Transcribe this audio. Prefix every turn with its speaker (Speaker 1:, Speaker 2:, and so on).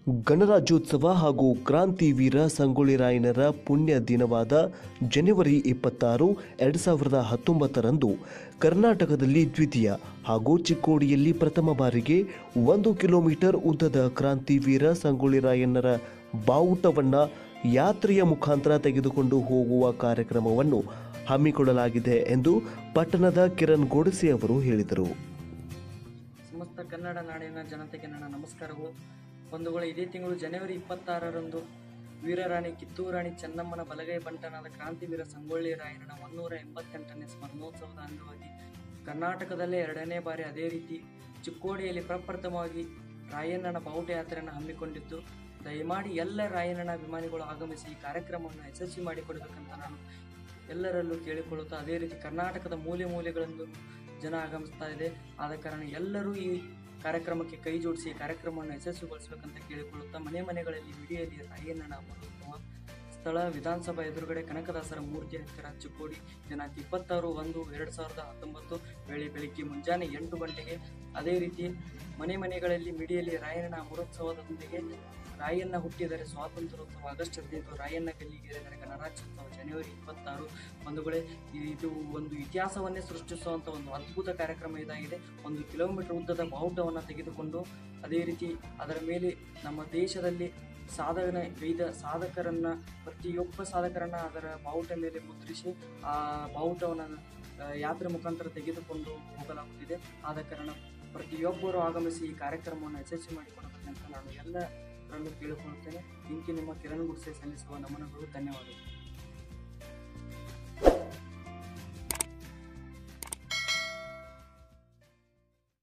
Speaker 1: ಗಣರಾಜ್ಯೋತ್ಸವ ಹಾಗೂ ಕ್ರಾಂತಿವೀರ ಸಂಗೊಳ್ಳಿ ರಾಯಣ್ಣರ ಪುಣ್ಯ ದಿನವಾದ ಜನವರಿ ಇಪ್ಪತ್ತಾರು ಎರಡು ಸಾವಿರದ ಹತ್ತೊಂಬತ್ತರಂದು ಕರ್ನಾಟಕದಲ್ಲಿ ದ್ವಿತೀಯ ಹಾಗೂ ಚಿಕ್ಕೋಡಿಯಲ್ಲಿ ಪ್ರಥಮ ಬಾರಿಗೆ ಒಂದು ಕಿಲೋಮೀಟರ್ ಉದ್ದದ ಕ್ರಾಂತಿವೀರ ಸಂಗೊಳ್ಳಿ ರಾಯಣ್ಣರ ಬಾವುಟವನ್ನು ಯಾತ್ರೆಯ ಮುಖಾಂತರ ತೆಗೆದುಕೊಂಡು ಹೋಗುವ ಕಾರ್ಯಕ್ರಮವನ್ನು ಹಮ್ಮಿಕೊಳ್ಳಲಾಗಿದೆ ಎಂದು ಪಟ್ಟಣದ ಕಿರಣ್ ಗೋಡಸೆ ಅವರು ಹೇಳಿದರು
Speaker 2: ಸಮಸ್ತ ಕನ್ನಡ ನಾಡಿನ ಜನತೆಗೆ ನನ್ನ ನಮಸ್ಕಾರಗಳು ಬಂಧುಗಳು ಇದೇ ತಿಂಗಳು ಜನವರಿ ಇಪ್ಪತ್ತಾರರಂದು ವೀರರಾಣಿ ಕಿತ್ತೂರು ರಾಣಿ ಚೆನ್ನಮ್ಮನ ಬಲಗೈ ಬಂಟನಾದ ಕ್ರಾಂತಿವೀರ ಸಂಗೊಳ್ಳಿ ರಾಯಣ್ಣನ ಒನ್ನೂರ ಎಂಬತ್ತೆಂಟನೇ ಸ್ಮರಣೋತ್ಸವದ ಅಂಗವಾಗಿ ಕರ್ನಾಟಕದಲ್ಲೇ ಎರಡನೇ ಬಾರಿ ಅದೇ ರೀತಿ ಚಿಕ್ಕೋಡಿಯಲ್ಲಿ ಪ್ರಪ್ರಥಮವಾಗಿ ರಾಯಣ್ಣನ ಬಾವುಟ ಯಾತ್ರೆಯನ್ನು ಹಮ್ಮಿಕೊಂಡಿದ್ದು ದಯಮಾಡಿ ಎಲ್ಲ ರಾಯಣ್ಣನ ಅಭಿಮಾನಿಗಳು ಆಗಮಿಸಿ ಈ ಕಾರ್ಯಕ್ರಮವನ್ನು ಯಶಸ್ವಿ ಮಾಡಿಕೊಡಬೇಕಂತ ನಾನು ಎಲ್ಲರಲ್ಲೂ ಕೇಳಿಕೊಳ್ಳುತ್ತಾ ಅದೇ ರೀತಿ ಕರ್ನಾಟಕದ ಮೂಲೆ ಮೂಲೆಗಳಲ್ಲೂ ಜನ ಆಗಮಿಸ್ತಾ ಇದೆ ಆದ ಕಾರಣ ಎಲ್ಲರೂ ಈ ಕಾರ್ಯಕ್ರಮಕ್ಕೆ ಕೈ ಜೋಡಿಸಿ ಈ ಕಾರ್ಯಕ್ರಮವನ್ನು ಯಶಸ್ವಿಗೊಳಿಸಬೇಕಂತ ಕೇಳಿಕೊಳ್ಳುತ್ತಾ ಮನೆ ಮನೆಗಳಲ್ಲಿ ವಿಡಿಯಲ್ಲಿ ರಾಯಣ್ಣನ ಮರುತ್ತುವ ಸ್ಥಳ ವಿಧಾನಸಭಾ ಎದುರುಗಡೆ ಕನಕದಾಸರ ಮೂರ್ತಿ ಹತ್ತಿರ ಚಿಕ್ಕೋಡಿ ದಿನಾಂಕ ಇಪ್ಪತ್ತಾರು ಒಂದು ಎರಡು ಸಾವಿರದ ಹತ್ತೊಂಬತ್ತು ವೇಳೆ ಬೆಳಿಗ್ಗೆ ಮುಂಜಾನೆ ಎಂಟು ಗಂಟೆಗೆ ಅದೇ ರೀತಿ ಮನೆ ಮನೆಗಳಲ್ಲಿ ಮಿಡಿಯಲ್ಲಿ ರಾಯಣ್ಣನ ಅಮೃತೋತ್ಸವದೊಂದಿಗೆ ರಾಯಣ್ಣ ಹುಟ್ಟಿದರೆ ಸ್ವಾತಂತ್ರ್ಯೋತ್ಸವ ಆಗಸ್ಟ್ ಹದಿನೈದು ರಾಯಣ್ಣ ಗಲ್ಲಿಗೇರಿದರೆ ಗಣರಾಜ್ಯೋತ್ಸವ ಜನವರಿ ಇಪ್ಪತ್ತಾರು ಬಂಧುಗಳೇ ಇದು ಒಂದು ಇತಿಹಾಸವನ್ನೇ ಸೃಷ್ಟಿಸುವಂಥ ಒಂದು ಅದ್ಭುತ ಕಾರ್ಯಕ್ರಮ ಇದಾಗಿದೆ ಒಂದು ಕಿಲೋಮೀಟರ್ ಉದ್ದದ ಬಾವುಟವನ್ನು ತೆಗೆದುಕೊಂಡು ಅದೇ ರೀತಿ ಅದರ ಮೇಲೆ ನಮ್ಮ ದೇಶದಲ್ಲಿ ಸಾಧನೆ ಗೈದ ಸಾಧಕರನ್ನ ಪ್ರತಿಯೊಬ್ಬ ಸಾಧಕರನ್ನ ಅದರ ಬಾವುಟ ಮೇಲೆ ಮುದ್ರಿಸಿ ಆ ಬಾವುಟವನ್ನು ಆ, ಯಾತ್ರೆ ಮುಖಾಂತರ ತೆಗೆದುಕೊಂಡು ಹೋಗಲಾಗುತ್ತಿದೆ ಆದ ಕಾರಣ ಪ್ರತಿಯೊಬ್ಬರು ಆಗಮಿಸಿ ಈ ಕಾರ್ಯಕ್ರಮವನ್ನು ಯಶಸ್ವಿ ಮಾಡಿಕೊಡಬೇಕಂತ ನಾನು ಎಲ್ಲರಲ್ಲೂ ಕೇಳಿಕೊಳ್ಳುತ್ತೇನೆ ಇಂಕಿ ನಿಮ್ಮ ಕಿರಣ್ ಗುಡ್ಸೆ ಸಲ್ಲಿಸುವ ನಮನಗಳು ಧನ್ಯವಾದಗಳು